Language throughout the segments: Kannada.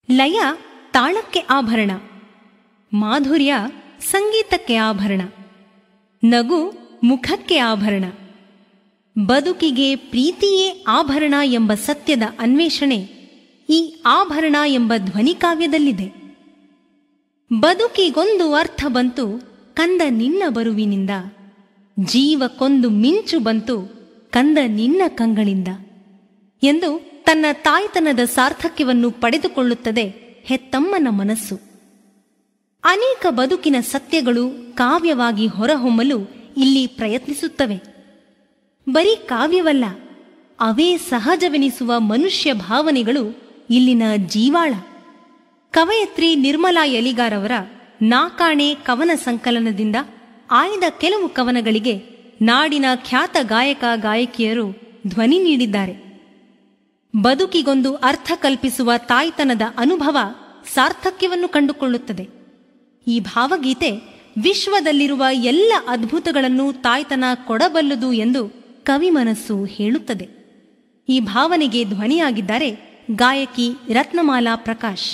ಲಯ ತಾಳಕ್ಕೆ ಆಭರಣ ಮಾಧುರ್ಯ ಸಂಗೀತಕ್ಕೆ ಆಭರಣ ನಗು ಮುಖಕ್ಕೆ ಆಭರಣ ಬದುಕಿಗೆ ಪ್ರೀತಿಯೇ ಆಭರಣ ಎಂಬ ಸತ್ಯದ ಅನ್ವೇಷಣೆ ಈ ಆಭರಣ ಎಂಬ ಧ್ವನಿಕಾವ್ಯದಲ್ಲಿದೆ ಬದುಕಿಗೊಂದು ಅರ್ಥ ಬಂತು ಕಂದ ನಿನ್ನ ಬರುವಿನಿಂದ ಜೀವಕ್ಕೊಂದು ಮಿಂಚು ಬಂತು ಕಂದ ನಿನ್ನ ಕಂಗಳಿಂದ ಎಂದು ತನ್ನ ತಾಯ್ತನದ ಸಾರ್ಥಕ್ಯವನ್ನು ಪಡೆದುಕೊಳ್ಳುತ್ತದೆ ಹೆತ್ತಮ್ಮನ ಮನಸ್ಸು ಅನೇಕ ಬದುಕಿನ ಸತ್ಯಗಳು ಕಾವ್ಯವಾಗಿ ಹೊರಹೊಮ್ಮಲು ಇಲ್ಲಿ ಪ್ರಯತ್ನಿಸುತ್ತವೆ ಬರೀ ಕಾವ್ಯವಲ್ಲ ಅವೇ ಸಹಜವೆನಿಸುವ ಮನುಷ್ಯ ಭಾವನೆಗಳು ಇಲ್ಲಿನ ಜೀವಾಳ ಕವಯತ್ರಿ ನಿರ್ಮಲಾ ಯಲಿಗಾರವರ ನಾಕಾಣೆ ಕವನ ಸಂಕಲನದಿಂದ ಆಯ್ದ ಕೆಲವು ಕವನಗಳಿಗೆ ನಾಡಿನ ಖ್ಯಾತ ಗಾಯಕ ಗಾಯಕಿಯರು ಧ್ವನಿ ನೀಡಿದ್ದಾರೆ ಬದುಕಿಗೊಂದು ಅರ್ಥ ಕಲ್ಪಿಸುವ ತಾಯ್ತನದ ಅನುಭವ ಸಾರ್ಥಕ್ಯವನ್ನು ಕಂಡುಕೊಳ್ಳುತ್ತದೆ ಈ ಭಾವಗೀತೆ ವಿಶ್ವದಲ್ಲಿರುವ ಎಲ್ಲ ಅದ್ಭುತಗಳನ್ನು ತಾಯ್ತನ ಕೊಡಬಲ್ಲದು ಎಂದು ಕವಿ ಮನಸ್ಸು ಹೇಳುತ್ತದೆ ಈ ಭಾವನೆಗೆ ಧ್ವನಿಯಾಗಿದ್ದಾರೆ ಗಾಯಕಿ ರತ್ನಮಾಲಾ ಪ್ರಕಾಶ್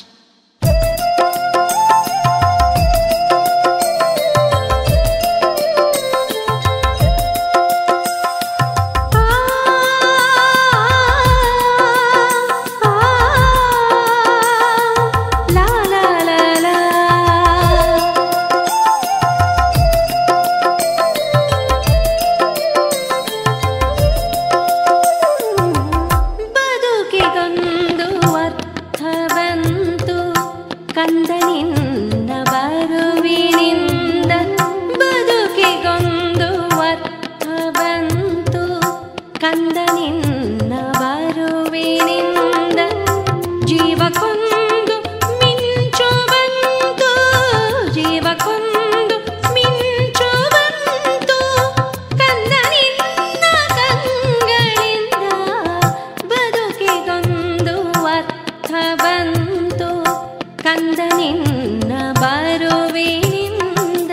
ಬದುಕಿಗೊಂದು ಅರ್ಥವಂತು ಕಂದನಿಂದ ಬರುವಿನಿಂದ ಬದುಕಿಗೊಂದು ಅರ್ಥವಂತು ಕಂದನಿಂದ ಬರುವಿನಿಂದ ಜೀವಕ್ಕೊಂದು ಮಿಂಚು ಬಂತು ಜೀವಕ್ಕೊಂದು ಮಿಂಚು ಬಂತು ಕಂದನಿನ್ನ ಕಂಗಳಿಂದ ಬದುಕಿಗೊಂದು ಅರ್ಥ ಬಂತು ಕಂದನಿನ್ನ ಬರುವಿನಿಂದ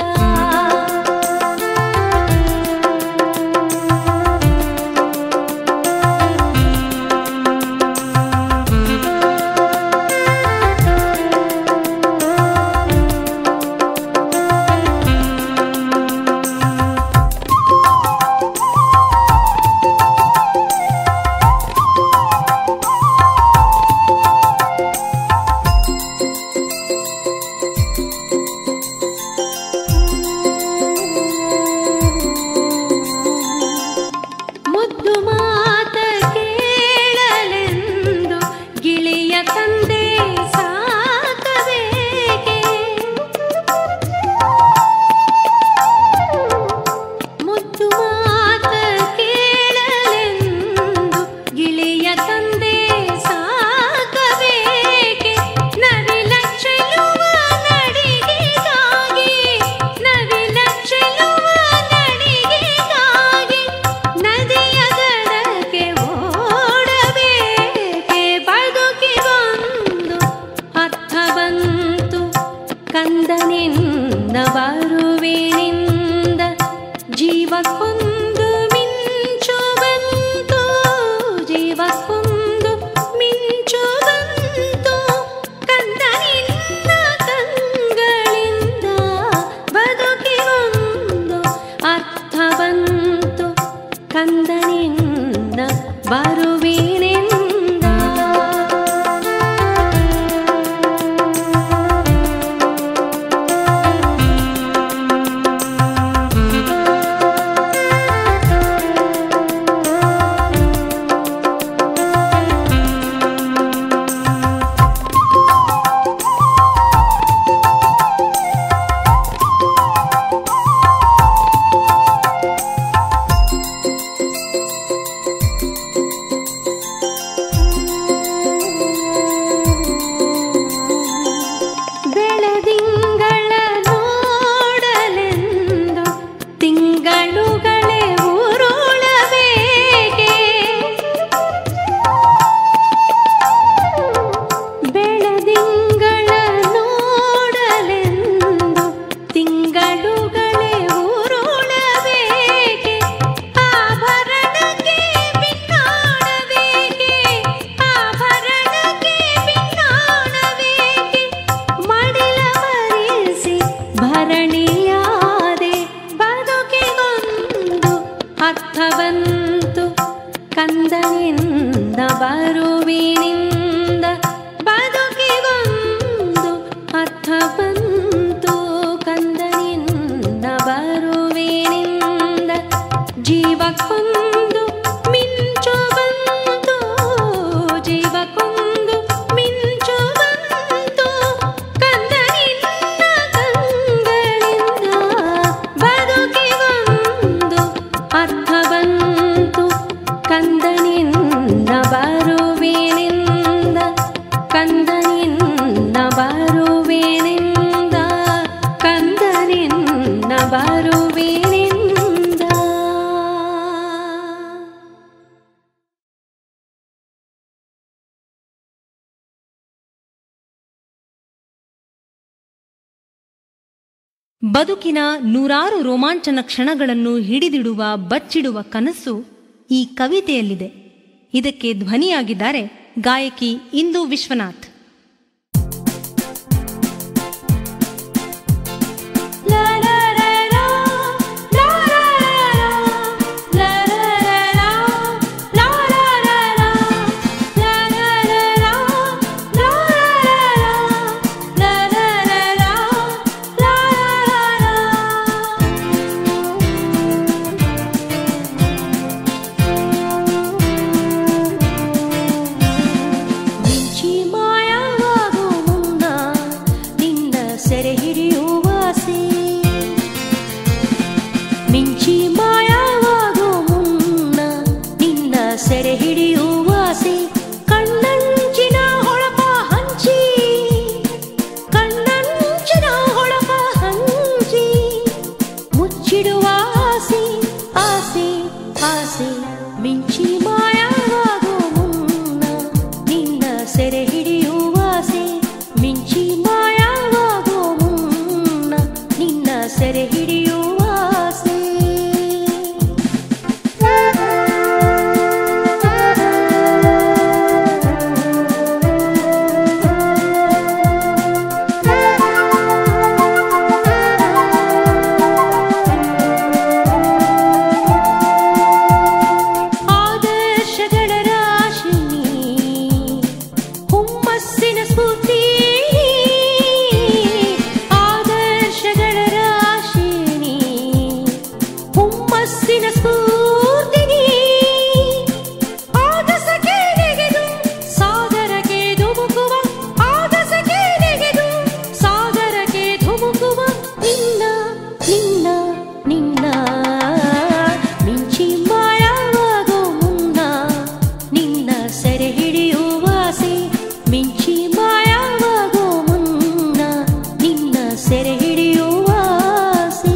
ಮುದ್ದು ಮಾತ ಕೇಳಲೆಂದು ಗಿಳಿಯ ತಂದೆ ಸಾಕಬೇಕೆ ಮುದ್ದು ಮಾತ ಕೇಳಲೆಂದು ಗಿಳಿಯ ತಂದೆ ಸಾಕಬೇಕೆ ನವಿಲ ಚೆಲುವ ನಡಿಗೆಗಾಗಿ ನವಿಲ ಚೆಲುವ ನಡಿಗೆಗಾಗಿ ನದಿಯ ದಡಕ್ಕೆ ಓಡಬೇಕೆ ಬದುಕಿಗೊಂದು ಅರ್ಥ ಬಂತು ಕಂದನಿಂದ ಬರುವಿನಿಂದ ಜೀವಕ್ಕೊಂದು ಮಿಂಚು ಬಂತು ಜೀವಕ್ಕೊಂದು ಮಿಂಚು ಬಂತು ಕಂದನಿಂದ ಕಂಗಳಿಂದ ಬದುಕಿಗೊಂದು ಅರ್ಥ ಬಂತು ಕಂದನಿಂದ ಬರುವಿನಿಂದ ಬದುಕಿನ ನೂರಾರು ರೋಮಾಂಚನ ಕ್ಷಣಗಳನ್ನು ಹಿಡಿದಿಡುವ ಬಚ್ಚಿಡುವ ಕನಸು ಈ ಕವಿತೆಯಲ್ಲಿದೆ ಇದಕ್ಕೆ ಧ್ವನಿಯಾಗಿದ್ದಾರೆ ಗಾಯಕಿ ಇಂದು ವಿಶ್ವನಾಥ್ ಲಾ ಲಾ ಲಾ ಲಾ ಲಾ ಲಾ ಲಾ ಲಾ ಲಾ ಲಾ ಲಾ ಲಾ ಲಾ ಲಾ ಲಾ ಲಾ ಲಾ ಲಾ ಲಾ ಮಿಂಚಿ ಮಾಯವಾಗೋ ಮುನ್ನ ನಿನ್ನ ಸೆರೆ ಹಿಡಿಯುವ ಆಸೆ ಮಿಂಚಿ ಮಾಯವಾಗೋ ಮುನ್ನ ನಿನ್ನ ಸೆರೆ ಹಿಡಿಯುವ ಆಸೆ ಕಣ್ಣಂಚಿನ ಹೊಳಪ ಹಂಚಿ ಕಣ್ಣಂಚಿನ ಹೊಳಪ ಹಂಚಿ ಮುಚ್ಚಿಡುವ ಆಸೆ ಆಸೆ ಆಸೆ ಮಿಂಚಿ ಮಾಯವಾಗೋ ಮುನ್ನ ನಿನ್ನ ಸೆರೆ ಹಿಡಿಯುವ ಆಸೆ ಮಿಂಚಿ ಮಾಯವಾಗೋ ಮುನ್ನ ನಿನ್ನ ಸೆರೆ ಹಿಡಿಯುವ ಆಸೆ ಆದರ್ಶಗಳ ರಾಶಿನಿ ಹುಮ್ಮಸ್ಸಿನ ಸ್ಫೂರ್ತಿ ಆದರ್ಶಗಳ ರಾಶಿನಿ ಹುಮ್ಮಸ್ಸಿನ ಸ್ಫೂರ್ತಿನಿ ಆಗಸಕ್ಕೆ ನೆಗೆದು ಸಾಗರಕ್ಕೆ ಧುಮುಕುವ ಆಗಸಕ್ಕೆ ನೆಗೆದು ಸಾಗರಕ್ಕೆ ಧುಮುಕುವ ನಿನ್ನ ನಿನ್ನ ನಿನ್ನ ಮಿಂಚಿ ಮಾಯವಾಗೋ ಮುನ್ನ ನಿನ್ನ ಸೆರೆ ಹಿಡಿಯುವ ಆಸೆ ಮಿಂಚಿ ಮಾಯವಾಗೋ ಮುನ್ನ ನಿನ್ನ ಸೆರೆ ಹಿಡಿಯುವ ಆಸೆ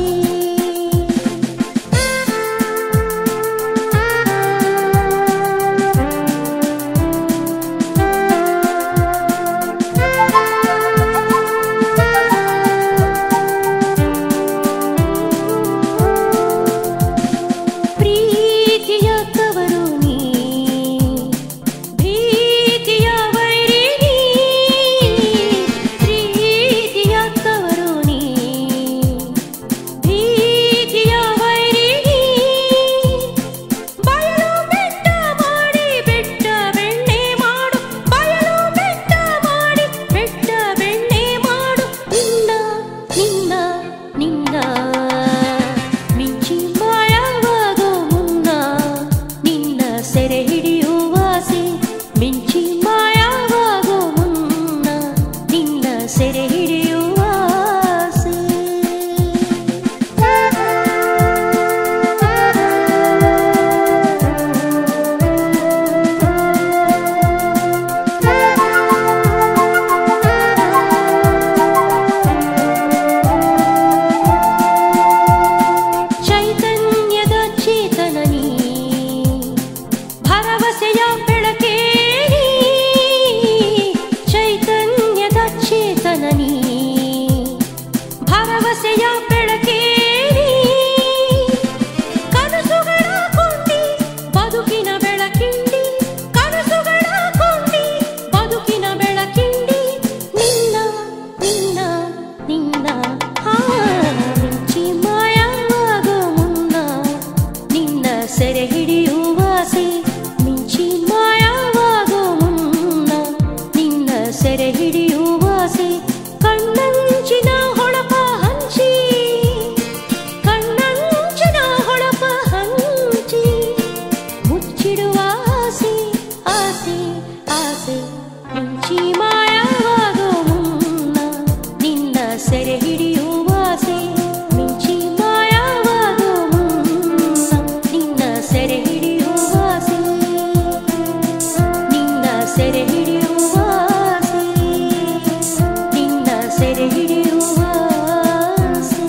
ಪ್ರೀತಿಯ ಕವರು ನೀ ಭೀತಿಯ ವೈರಿ ನೀ ಪ್ರೀತಿಯ ಕವರು ನೀ ಭೀತಿಯ ವೈರಿ ನೀ ಬಯಲು ಬೆಟ್ಟ ಮಾಡಿ ಬೆಟ್ಟ ಬೆಣ್ಣೆ ಮಾಡು ಬಯಲು ಬೆಟ್ಟ ಮಾಡಿ ಬೆಟ್ಟ ಬೆಣ್ಣೆ ಮಾಡು ನಿನ್ನ ನಿನ್ನ ನಿನ್ನ ಮಿಂಚಿ ಮಾಯವಾಗೋ ಮುನ್ನ ನಿನ್ನ ಸೆರೆ ಹಿಡಿಯುವ ಆಸೆ ಮಿಂಚಿ ಮಾಯವಾಗೋ ಮುನ್ನ ನಿನ್ನ ಸೆರೆ ಹಿಡಿಯುವ ಆಸೆ ಚೈತನ್ಯದ ಚೇತನ ನೀ ಭರವಸೆಯ ಬೆಳಕೇ ನೀ ಚೈತನ್ಯದ ಚೇತನ ನೀ ಭರವಸೆಯ ಬೆಳಕೇ ನೀ ಕನಸುಗಳ ಕೊಂಡಿ ಬದುಕಿನ ಬೆಳಕಿಂಡಿ ಕನಸುಗಳ ಕೊಂಡಿ ಬದುಕಿನ ಬೆಳಕಿಂಡಿ ನಿನ್ನ ನಿನ್ನ ನಿನ್ನ ಹಾ ಮಿಂಚಿ ಮಾಯವಾಗೋ ಮುನ್ನ ನಿನ್ನ ಸೆರೆ ಹಿಡಿಯುವ ಆಸೆ ಮಿಂಚಿ ಮಾಯವಾಗೋ ಮುನ್ನ ನಿನ್ನ ಸೆರೆ ಹಿಡಿಯುವ ಆಸೆ ಕಣ್ಣಂಚಿನ ಹೊಳಪ ಹಂಚಿ ಕಣ್ಣಂಚಿನ ಹೊಳಪ ಹಂಚಿ ಮುಚ್ಚಿಡುವ ಆಸೆ ಆಸೆ ಆಸೆ ಮುಂಚಿ ಮಾಯವಾಗೋ ಮುನ್ನ ನಿನ್ನ ಸೆರೆ ಹಿಡಿಯುವ ಆಸೆ ಮಿಂಚಿ ಮಾಯವಾಗೋ ಮುನ್ನ ನಿನ್ನ ಸೆರೆ ಹಿಡಿಯುವ ಆಸೆ ನಿನ್ನ ಸೆರೆ ಹಿಡಿಯುವ ಆಸೆ ನಿನ್ನ ಸೆರೆ ಹಿಡಿಯುವ ಆಸೆ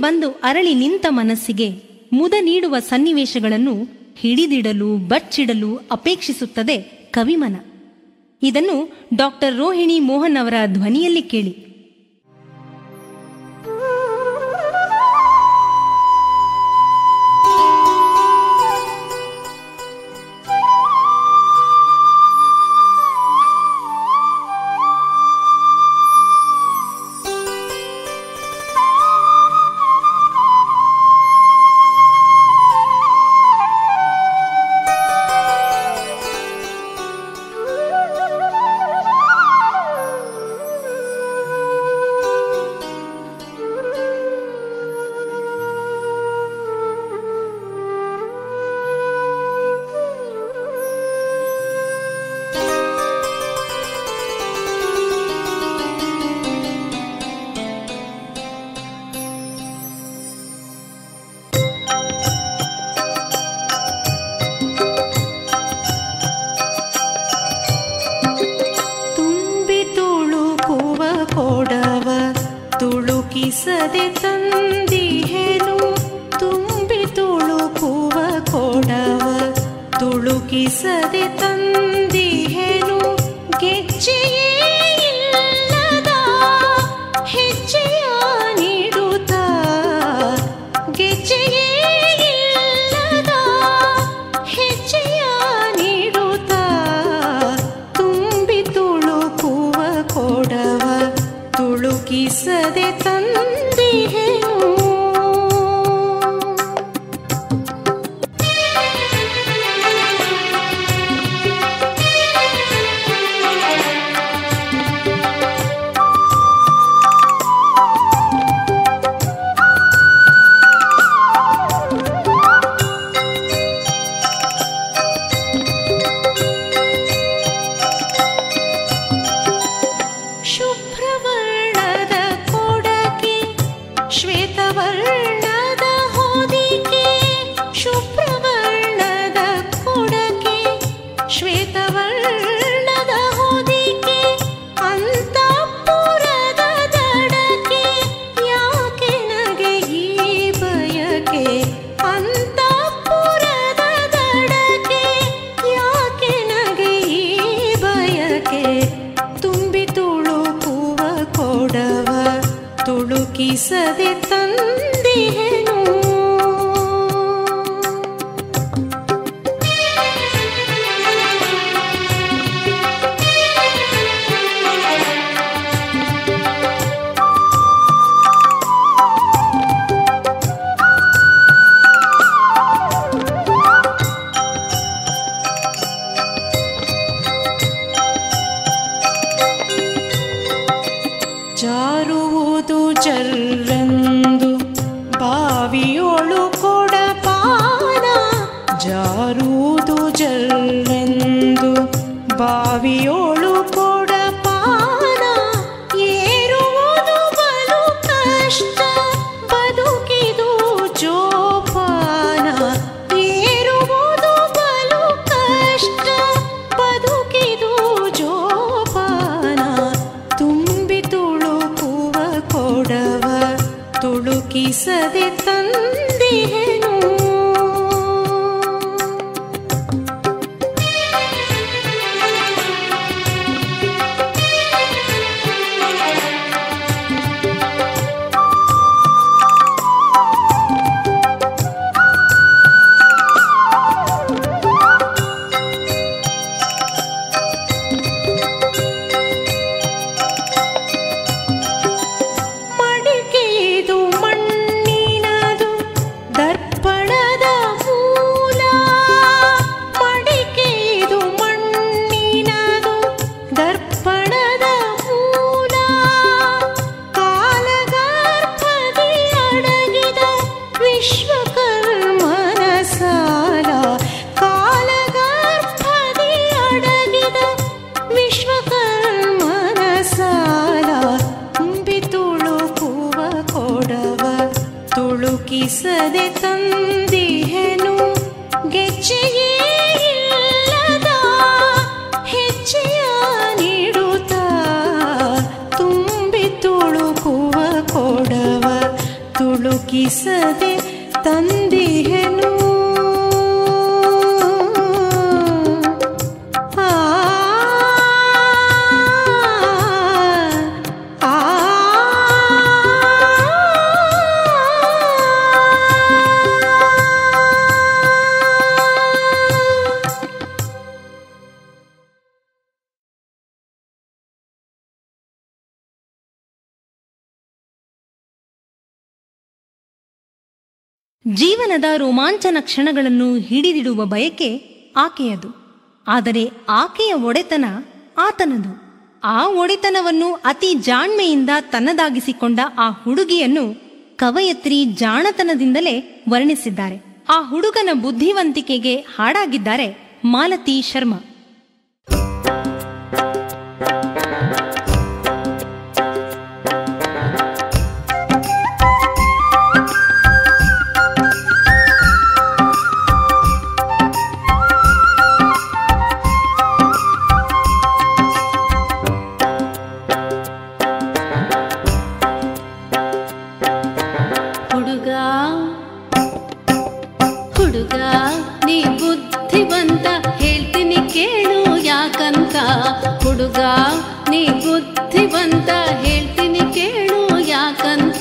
ಬಂದು ಅರಳಿ ನಿಂತ ಮನಸ್ಸಿಗೆ ಮುದ ನೀಡುವ ಸನ್ನಿವೇಶಗಳನ್ನು ಹಿಡಿದಿಡಲು ಬಚ್ಚಿಡಲು ಅಪೇಕ್ಷಿಸುತ್ತದೆ ಕವಿಮನ ಇದನ್ನು ಡಾಕ್ಟರ್ ರೋಹಿಣಿ ಮೋಹನ್ ಅವರ ಧ್ವನಿಯಲ್ಲಿ ಕೇಳಿ ತುಂಬಿ ತುಳುಕುವ ಕೊಡವ ತುಳುಕಿಸದೆ ತಂದಿಹೆನು ತುಂಬಿ ತುಳುಕುವ ಕೊಡವ ತುಳುಕಿಸದೆ ತಂದಿಹೆನು ಗೆಜ್ಜೆಯೇ ಇಲ್ಲದ ಹೆಜ್ಜೆಯ ನೀಡುತ್ತಾ ಗೆಜ್ಜೆಯೇ ಇಲ್ಲದ ಹೆಜ್ಜೆಯ ನೀಡುತ್ತಾ ತುಂಬಿ ತುಳುಕುವ ಕೊಡವ ತುಳುಕಿಸದೆ ತಂದಿಹೆನು ಶುಭ್ರವರ್ಣದ ಕೊಡಕೆ ಶ್ವೇತವರ್ಣದ ಹೊದಿಕೆ ಶುಭ್ರವರ್ಣದ ಕೊಡಕೆ ಶ್ವೇತವರ್ಣದ ಹೊದಿಕೆ ಅಂತಃಪುರದ ದಡಕೆ ಯಾಕೆ ನಗೆ ಈ ಬಯಕೆ ಅಂತಃಪುರದ ದಡಕೆ ಯಾಕೆ ನಗೆ ಈ ಬಯಕೆ ತುಂಬಿ ತುಳುಕುವ ಕೊಡವ ತುಳುಕಿಸದೆ ತಂದಿಹೆನು ಜಾರುವುದು ಜರ್ರೆಂದು ಬಾವಿಯೊಳು ಕೊಡಪಾನ ಜಾರುವುದು ಜರ್ರೆಂದು ಬಾವಿಯೊಳು ಕೊಡಪಾನ ಏರುವುದು ಬಲು ಕಷ್ಟ ಬದುಕಿದು ಜೋಪಾನ ಏರುವುದು ಬಲು ಕಷ್ಟ ಬದುಕಿದು ಜೋಪಾನ ತುಂಬಿ ತುಳುಕುವ ಕೊಡವ ತುಳುಕಿಸದೆ ತಂದಿಹೆನು ಮಡಿಕೆದು ಮಣ್ಣಿನದು ದರ್ಪಣದ ಮೂಲ ಮಡಿಕೆದು ಮಣ್ಣಿನದು ದರ್ಪಣದ ಮೂಲ ಕಾಲಗರ್ಭದಿ ಅಡಗಿದ ವಿಶ್ವಕರ್ಮನ ಸಾಲ ಕಾಲಗರ್ಭದಿ ಅಡಗಿದ ವಿಶ್ವಕರ್ಮನ ಸಾಲ ತುಂಬಿ ತುಳುಕುವ ಕೊಡವ ತುಳುಕಿಸದೆ ತಂದಿಹೆನು ಗೆಜ್ಜೆಯೇ ಇಲ್ಲದ ಹೆಜ್ಜೆಯ ನೀಡುತ್ತಾ ತುಂಬಿ ತುಳುಕುವ ಕೊಡವ ತುಳುಕಿ ಒದಗಿಸದೆ ತಂದಿಹೆನು ಆ ಆ ಜೀವನದ ರೋಮಾಂಚನ ಕ್ಷಣಗಳನ್ನು ಹಿಡಿದಿಡುವ ಬಯಕೆ ಆಕೆಯದು ಆದರೆ ಆಕೆಯ ಒಡೆತನ ಆತನದು ಆ ಒಡೆತನವನ್ನು ಅತಿ ಜಾಣ್ಮೆಯಿಂದ ತನ್ನದಾಗಿಸಿಕೊಂಡ ಆ ಹುಡುಗಿಯನ್ನು ಕವಯತ್ರಿ ಜಾಣತನದಿಂದಲೇ ವರ್ಣಿಸಿದ್ದಾರೆ ಆ ಹುಡುಗನ ಬುದ್ಧಿವಂತಿಕೆಗೆ ಹಾಡಾಗಿದ್ದಾರೆ ಮಾಲತಿ ಶರ್ಮಾ ಹುಡುಗ ಹುಡುಗ ನೀ ಬುದ್ಧಿವಂತ ಹೇಳ್ತೀನಿ ಕೇಳು ಯಾಕಂತ ಹುಡುಗ ನೀ ಬುದ್ಧಿವಂತ ಹೇಳ್ತೀನಿ ಕೇಳು ಯಾಕಂತ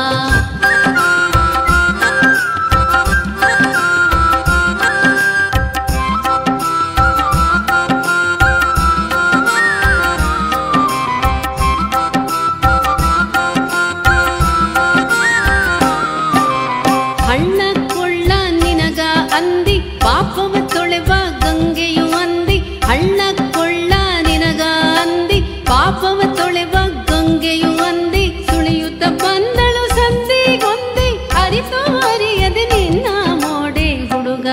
ಹಳ್ಳ ಕೊಳ್ಳ ನಿನಗ ಅಂದಿ ಪಾಪವ ತೊಳೆವ ಗಂಗೆಯು ಅಂದಿ ಹಳ್ಳ ಕೊಳ್ಳ ನಿನಗ ಅಂದಿ ಪಾಪವ ತೊಳೆವ ಗಂಗೆಯು ಅಂದಿ ಸುಳಿಯುತ್ತ ಬಂದಳು ಸಂದಿಗೊಂದಿ ಅರಿತು ಅರಿಯದೆ ನಿನ್ನ ಮೋಡೆ ಹುಡುಗ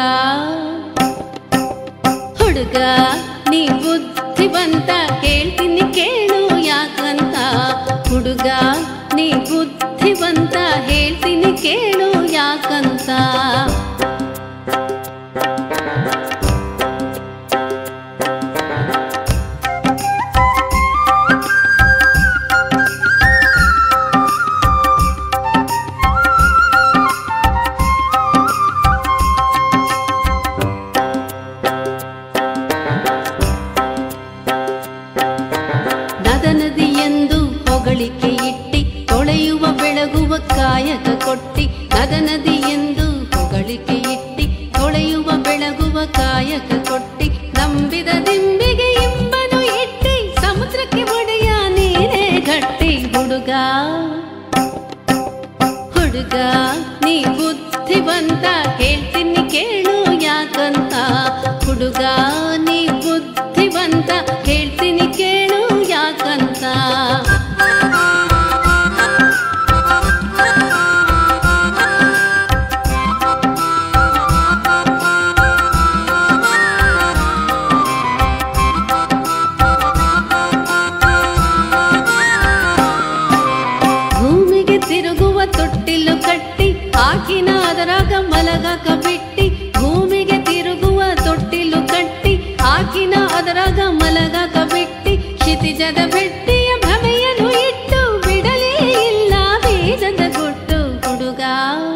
ಹುಡುಗ ನೀ ಬುದ್ಧಿವಂತ ಹೇಳ್ತೀನಿ ಕೇಳು ಯಾಕಂತ ಹುಡುಗ ನೀ ಬುದ್ಧಿವಂತ ಹೇಳ್ತೀನಿ ಕೇಳು ಯಾಕಂತ ನದಿ ಎಂದು ಹೊಗಳಿಕೆ ಇಟ್ಟಿ ತೊಳೆಯುವ ಬೆಳಗುವ ಕಾಯಕ ಕೊಟ್ಟಿ ನದಿ ಎಂದು ಹೊಗಳಿಕೆ ಇಟ್ಟಿ ತೊಳೆಯುವ ಬೆಳಗುವ ಕಾಯಕ ಕೊಟ್ಟಿ ನಂಬಿದ ದಿಂಬಿಗೆ ಇಂಬನು ಇಟ್ಟಿ ಸಮುದ್ರಕ್ಕೆ ಒಡೆಯ ನೀರೇ ಗಟ್ಟಿ ಹುಡುಗ ಹುಡುಗ ನೀ ಬುದ್ಧಿವಂತ ಹೇಳ್ತೀನಿ ಕೇಳು ಯಾಕಂತ ಹುಡುಗ ನೀ ಬುದ್ಧಿವಂತ ಹೇಳ್ತೀನಿ ಕೇಳು ಯಾಕಂತ ಭೂಮಿಗೆ ತಿರುಗುವ ತೊಟ್ಟಿಲು ಕಟ್ಟಿ ಹಾಕಿನ ಅದರಾಗ ಮಲಗಕ ಬಿಟ್ಟಿ ಭೂಮಿಗೆ ತಿರುಗುವ ತೊಟ್ಟಿಲು ಕಟ್ಟಿ ಹಾಕಿನ ಅದರಾಗ ಮಲಗಕ ಬಿಟ್ಟಿ ಕ್ಷಿತಿಜದ ಬೆಟ್ಟಿಯ ಭ್ರಮೆಯನ್ನು ಇಟ್ಟು ಬಿಡಲೇ ಇಲ್ಲ ಬೀಜದ ಗುಟ್ಟು ಹುಡುಗ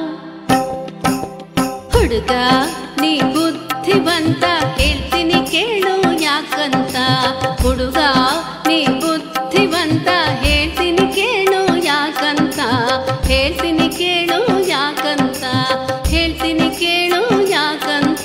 ಹುಡುಗ ನೀ ಬುದ್ಧಿವಂತ ಹೇಳ್ತೀನಿ ಕೇಳು ಯಾಕಂತ ಹುಡುಗ ನೀ ಬುದ್ಧಿವಂತ ಹೇಳ್ತೀನಿ ಕೇಳು ಯಾಕಂತ ಹೇಳ್ತೀನಿ ಕೇಳು ಯಾಕಂತ ಹೇಳ್ತೀನಿ ಕೇಳು ಯಾಕಂತ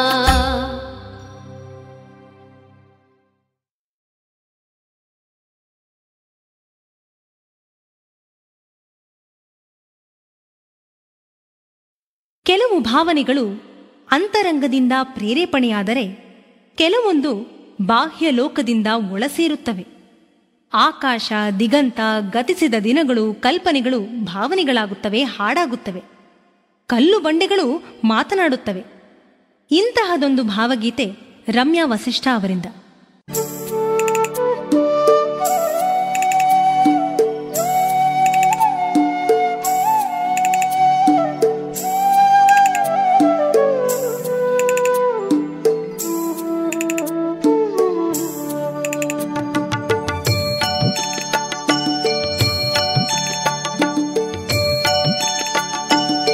ಕೆಲವು ಭಾವನೆಗಳು ಅಂತರಂಗದಿಂದ ಪ್ರೇರೇಪಣೆಯಾದರೆ ಕೆಲವೊಂದು ಬಾಹ್ಯ ಲೋಕದಿಂದ ಒಳಸೇರುತ್ತವೆ ಆಕಾಶ ದಿಗಂತ ಗತಿಸಿದ ದಿನಗಳು ಕಲ್ಪನೆಗಳು ಭಾವನೆಗಳಾಗುತ್ತವೆ ಹಾಡಾಗುತ್ತವೆ ಕಲ್ಲು ಬಂಡೆಗಳು ಮಾತನಾಡುತ್ತವೆ ಇಂತಹದೊಂದು ಭಾವಗೀತೆ ರಮ್ಯಾ ವಸಿಷ್ಠ ಅವರಿಂದ ಿ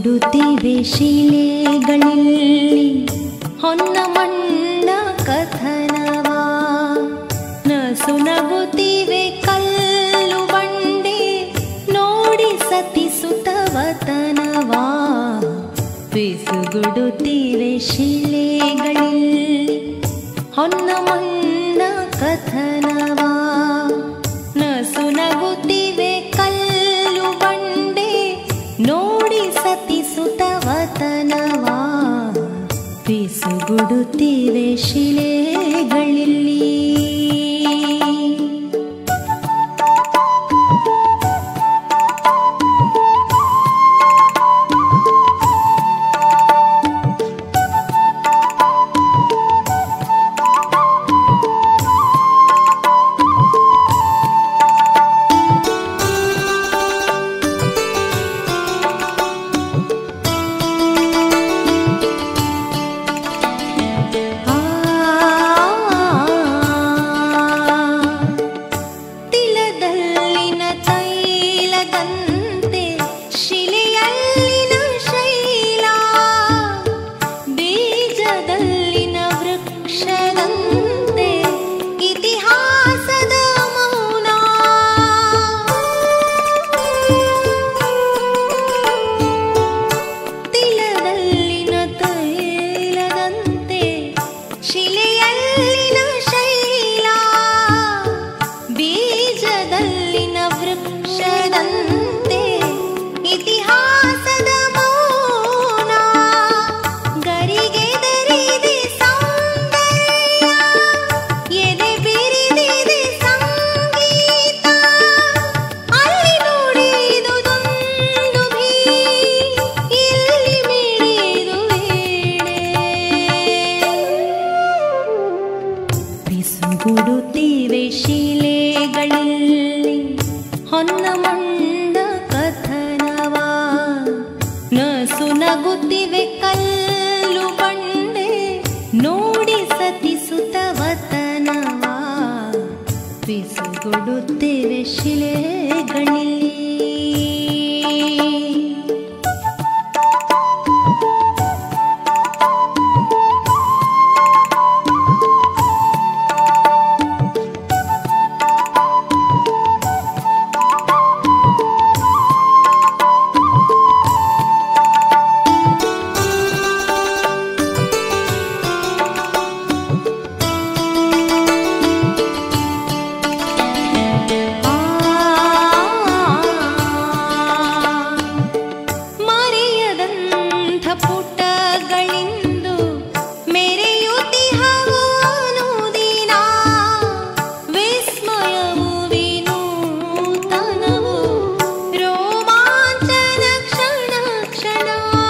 ಪಿಸುಗುಡುತ್ತಿವೆ ಶಿಲೆಗಳಲ್ಲಿ ಹೊನ್ನ ಮಣ್ಣ ಕಥನವಾ ನಸು ನಗುತ್ತಿವೆ ಕಲ್ಲು ಬಂಡೆ ನೋಡಿ ಸತಿಸುತ್ತವತನವಾ ಪಿಸುಗುಡುತ್ತಿವೆ ಶಿಲೆಗಳಲ್ಲಿ ಹೊನ್ನ ಮಣ್ಣ ಕಥನವಾ ನಸು ನಗುತ್ತಿವೆ ಕಲ್ಲು ಬಂಡೆ ನೋಡಿ ಸತಿಸುತ್ತವತನವಾ ಪಿಸುಗುಡುತ್ತಿವೆ ಶಿಲೆಗಳಲ್ಲಿ ಆ ತಿಲದಲ್ಲಿನ ತೈಲದಂತೆ ಶಿಲೆಯಲ್ಲಿನ ಶೈಲ ಬೀಜದಲ್ಲಿನ ವೃಕ್ಷದಂತೆ ಇತಿಹಾಸದ ಮೌನ ತಿಲದಲ್ಲಿನ ತೈಲದಂತೆ ಶಿಲೆಯಲ್ಲಿನ ಶೈಲ ಬೀಜದಲ್ಲಿನ ವೃಕ್ಷದಂತೆ ಇತಿಹಾಸದ ಮೌನ ಗರಿಗೆದರಿದೆ ಸೌಂದರ್ಯ ಎದೆ ಬಿರಿದಿದೆ ಸಂಗೀತ ಅಲ್ಲಿ ನುಡಿದುದೊಂದು ಭೀ ಇಲ್ಲಿ ಮಿಡಿದು ಪಿಸುಗುಡುತ್ತಿವೆ ಶಿಲೆಗಳಲ್ಲಿ ಹೊನ್ನ ಮಂಡ ಕಥನವಾ ನಸು ನಗುತ್ತಿವೆ ಕಲ್ಲು ಬಂಡೆ ನೋಡಿ ಸತಿಸುತ್ತವತನವಾ ಪಿಸುಗುಡುತ್ತಿವೆ ಶಿಲೆಗಳಲ್ಲಿ ಮರೆಯದಂಥ ಪುಟಗಳಿಂದು ಮೆರೆಯುತ್ತಿಹವು ಅನುದಿನ ವಿಸ್ಮಯವು ವಿನೂತನವು ರೋಮಾಂಚನ ಕ್ಷಣ ಕ್ಷಣ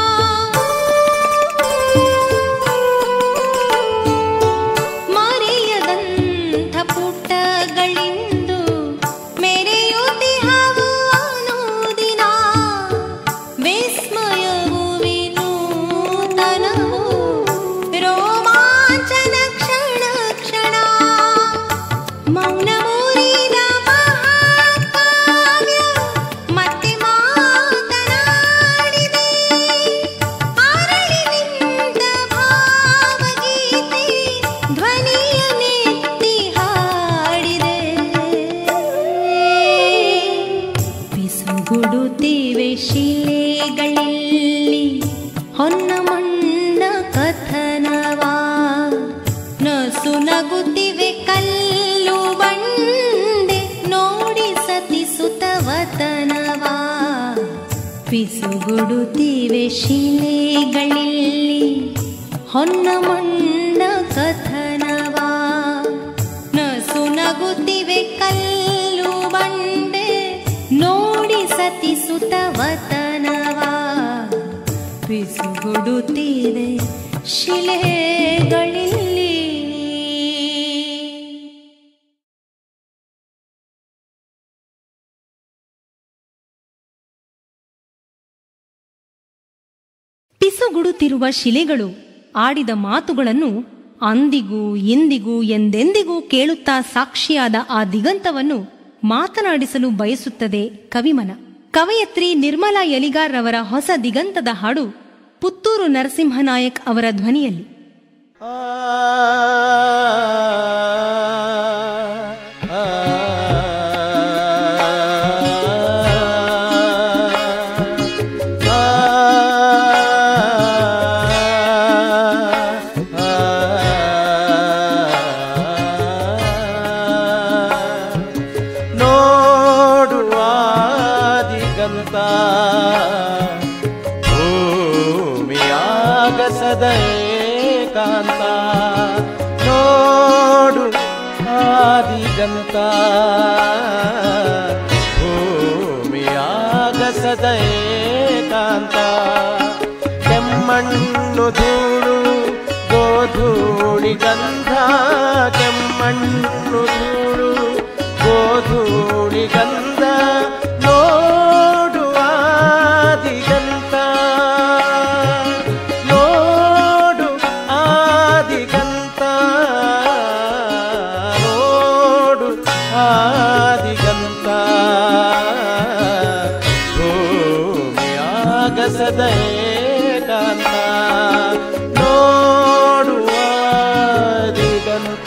ಮರೆಯದಂಥ ಪುಟಗಳಿಂದು ಮೆರೆಯುತ್ತಿಹವು ಅನುದಿನ ವಿಸ್ಮಯವು ವಿನೂತನವು ರೋಮಾಂಚನ ಕ್ಷಣ ಕ್ಷಣ ಮೌನ ಮುರಿದ ಮಹಾಕಾವ್ಯ ಮತ್ತೆ ಮಾತನಾಡಿದೆ ಅರಳಿ ನಿಂತ ಭಾವಗೀತೆ ಧ್ವನಿಯ ನೆತ್ತಿ ಹಾಡಿದೆ ಪಿಸುಗುಡುತ್ತಿವೆ ಶಿಲೆಗಳಲ್ಲಿ ಹೊನ್ನ ಮಣ್ಣ ಕಥನವಾ ನಸು ನಗುತ್ತಿವೆ ಕಲ್ಲು ಬಂಡೆ ನೋಡಿ ಸತಿಸುತ್ತವತನವಾ ಪಿಸುಗುಡುತ್ತಿವೆ ಶಿಲೆಗಳಲ್ಲಿ ಹೊನ್ನ ಮಣ್ಣ ಕಥನವಾ ನಸು ನಗುತ್ತಿವೆ ಕಲ್ಲು ಬಂಡೆ ನೋಡಿ ಸತಿಸುತ್ತವತನವಾ ಪಿಸುಗುಡುತ್ತಿದೆ ಶಿಲೆಗಳಲ್ಲಿ ಪಿಸುಗುಡುತ್ತಿರುವ ಶಿಲೆಗಳು ಆಡಿದ ಮಾತುಗಳನ್ನು ಅಂದಿಗೂ ಎಂದಿಗೂ ಎಂದೆಂದಿಗೂ ಕೇಳುತ್ತಾ ಸಾಕ್ಷಿಯಾದ ಆ ದಿಗಂತವನ್ನು ಮಾತನಾಡಿಸಲು ಬಯಸುತ್ತದೆ ಕವಿಮನ ಕವಯತ್ರಿ ನಿರ್ಮಲಾ ಯಲಿಗಾರ್ ಅವರ ಹೊಸ ದಿಗಂತದ ಹಾಡು ಪುತ್ತೂರು ನರಸಿಂಹನಾಯಕ್ ಅವರ ಧ್ವನಿಯಲ್ಲಿ ಆ ಆ ನೋಡುವ ದಿಗಂತ ಭೂಮಿಯಾಗಸದ ಏಕಾಂತ ನೋಡು ಆದಿಗಂತ ಭೂಮಿಯಾಗಸದ ಏಕಾಂತ ಕೆಮ್ಮಣ್ಣು ಧೂಳು ಗೋಧೂಳಿ ಗಂಧ ಕೆಮ್ಮಣ್ಣು ಧೂಳು ಗೋಧೂಳಿ ಗಂಧ ನೋಡುವ ದಿಗಂತ ನೋಡು ಆದಿಗಂತ ನೋಡು ಆದಿಗಂತ ಭೂಮಿಯಾಗಸದ ಏಕಾಂತ ನೋಡುವ ದಿಗಂತ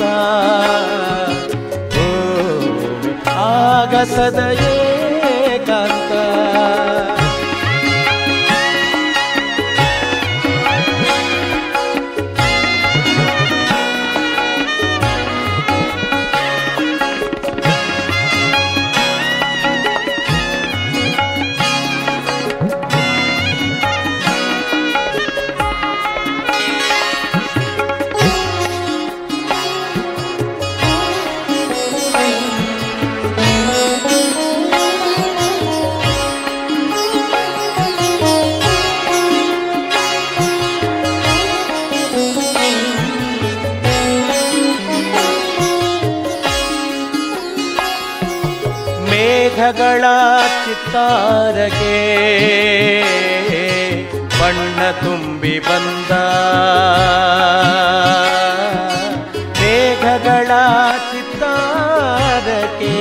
ಭೂಮಿ ಆಗಸದ ಏಕಾಂತ ಮೇಘಗಳ ಚಿತ್ತಾರಗೆ ಬಣ್ಣ ತುಂಬಿ ಬಂದ ಮೇಘಗಳ ಚಿತ್ತಾರಕ್ಕೆ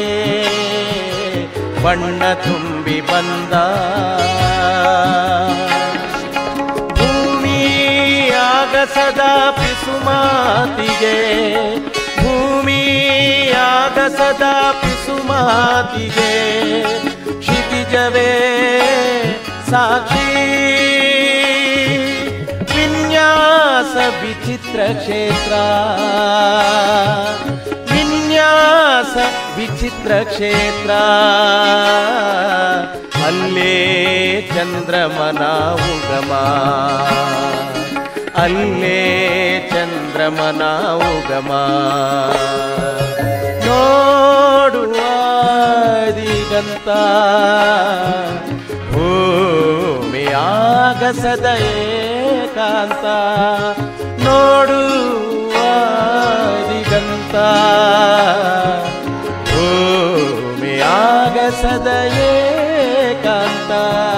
ಬಣ್ಣ ತುಂಬಿ ಬಂದ ಭೂಮಿ ಆಗಸದ ಪಿಸುಮಾತಿಗೆ ಭೂಮಿ ಆಗಸದ ಪಿಸುಮಾತಿಗೆ ಕ್ಷಿತಿಜವೇ ಸಾಕ್ಷಿ ವಿನ್ಯಾಸ ವಿಚಿತ್ರ ಕ್ಷೇತ್ರ ವಿನ್ಯಾಸ ವಿಚಿತ್ರ ಕ್ಷೇತ್ರ ಅಲ್ಲೇ ಚಂದ್ರಮನ ಉಗಮ ಅಲ್ಲೇ ಚಂದ್ರಮನ ಉಗಮ ನೋಡುವ ದಿಗಂತ ಭೂಮಿ ಆಗಸದ ಏಕಾಂತ ನೋಡುವ ದಿಗಂತ ಭೂಮಿ ಆಗಸದ ಏಕಾಂತ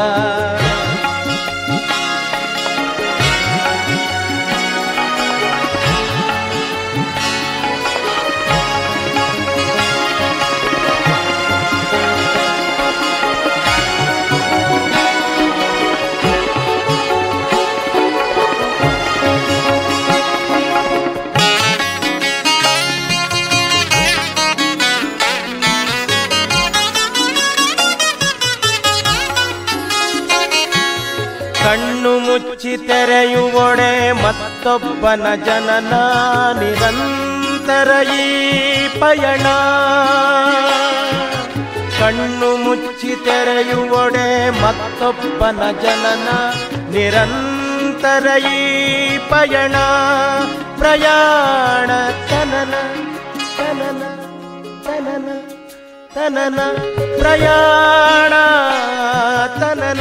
ಕಣ್ಣು ಮುಚ್ಚಿ ತೆರೆಯುವೊಡೆ ಮತ್ತೊಬ್ಬನ ಜನನ ನಿರಂತರ ಈ ಪಯಣ ಕಣ್ಣು ಮುಚ್ಚಿ ತೆರೆಯುವೊಡೆ ಮತ್ತೊಬ್ಬನ ಜನನ ನಿರಂತರ ಈ ಪಯಣ ಪ್ರಯಾಣ ತನನ ತನನ ತನನ ತನನ ಪ್ರಯಾಣ ತನನ